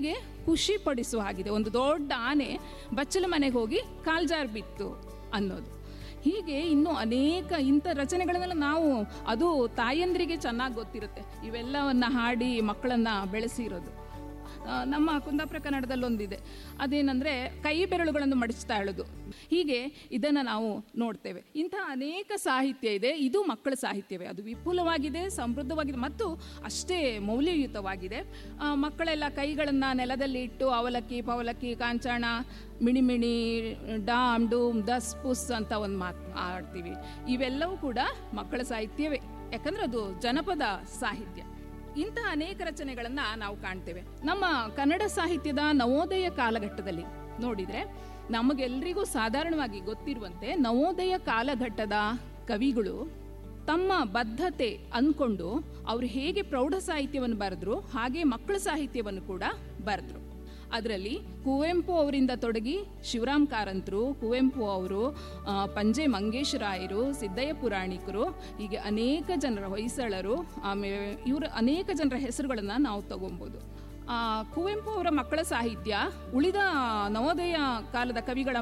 ಮಕ್ಕಳಿಗೆ ಖುಷಿ ಪಡಿಸುವ ಹಾಗಿದೆ ಒಂದು ದೊಡ್ಡ ಆನೆ ಬಚ್ಚಲ ಮನೆಗೆ ಹೋಗಿ ಕಾಲ್ಜಾರ್ ಬಿತ್ತು ಅನ್ನೋದು ಹೀಗೆ ಇನ್ನೂ ಅನೇಕ ಇಂಥ ರಚನೆಗಳನ್ನೆಲ್ಲ ನಾವು ಅದು ತಾಯಂದ್ರಿಗೆ ಚೆನ್ನಾಗಿ ಗೊತ್ತಿರುತ್ತೆ ಇವೆಲ್ಲವನ್ನ ಹಾಡಿ ಮಕ್ಕಳನ್ನ ಬೆಳೆಸಿರೋದು ಆ, ನಮ್ಮ ಕುಂದಾಪುರ ಕನ್ನಡದಲ್ಲಿ ಒಂದಿದೆ ಅದೇನೆಂದರೆ ಕೈ ಬೆರಳುಗಳನ್ನು ಮಡಿಸ್ತಾ ಹೇಳೋದು ಹೀಗೆ ಇದನ್ನು ನಾವು ನೋಡ್ತೇವೆ ಇಂಥ ಅನೇಕ ಸಾಹಿತ್ಯ ಇದೆ ಇದು ಮಕ್ಕಳ ಸಾಹಿತ್ಯವೇ ಅದು ವಿಪುಲವಾಗಿದೆ ಸಮೃದ್ಧವಾಗಿದೆ ಮತ್ತು ಅಷ್ಟೇ ಮೌಲ್ಯಯುತವಾಗಿದೆ ಆ, ಮಕ್ಕಳೆಲ್ಲ ಕೈಗಳನ್ನು ನೆಲದಲ್ಲಿ ಇಟ್ಟು ಅವಲಕ್ಕಿ ಪವಲಕ್ಕಿ ಕಾಂಚಾಣ ಮಿಣಿಮಿಣಿ ಡಾಮ್ ಡೂಮ್ ದಸ್ ಪುಸ್ ಅಂತ ಒಂದು ಮಾತು ಆಡ್ತೀವಿ ಇವೆಲ್ಲವೂ ಕೂಡ ಮಕ್ಕಳ ಸಾಹಿತ್ಯವೇ ಯಾಕಂದ್ರೆ ಅದು ಜನಪದ ಸಾಹಿತ್ಯ ಇಂತಹ ಅನೇಕ ರಚನೆಗಳನ್ನು ನಾವು ಕಾಣ್ತೇವೆ ನಮ್ಮ ಕನ್ನಡ ಸಾಹಿತ್ಯದ ನವೋದಯ ಕಾಲಘಟ್ಟದಲ್ಲಿ ನೋಡಿದರೆ ನಮಗೆಲ್ಲರಿಗೂ ಸಾಧಾರಣವಾಗಿ ಗೊತ್ತಿರುವಂತೆ ನವೋದಯ ಕಾಲಘಟ್ಟದ ಕವಿಗಳು ತಮ್ಮ ಬದ್ಧತೆ ಅಂದ್ಕೊಂಡು ಅವರು ಹೇಗೆ ಪ್ರೌಢ ಸಾಹಿತ್ಯವನ್ನು ಬರೆದ್ರು ಹಾಗೆ ಮಕ್ಕಳ ಸಾಹಿತ್ಯವನ್ನು ಕೂಡ ಬರೆದ್ರು ಅದರಲ್ಲಿ ಕುವೆಂಪು ಅವರಿಂದ ತೊಡಗಿ ಶಿವರಾಮ್ ಕಾರಂತರು ಕುವೆಂಪು ಅವರು ಆ, ಪಂಜೆ ಮಂಗೇಶರಾಯರು ಸಿದ್ದಯ್ಯ ಪುರಾಣಿಕರು ಹೀಗೆ ಅನೇಕ ಜನರ ಹೊಯ್ಸಳರು ಆಮೇಲೆ ಇವರ ಅನೇಕ ಜನರ ಹೆಸರುಗಳನ್ನು ನಾವು ತಗೊಬೋದು ಆ, ಕುವೆಂಪು ಅವರ ಮಕ್ಕಳ ಸಾಹಿತ್ಯ ಉಳಿದ ನವೋದಯ ಕಾಲದ ಕವಿಗಳ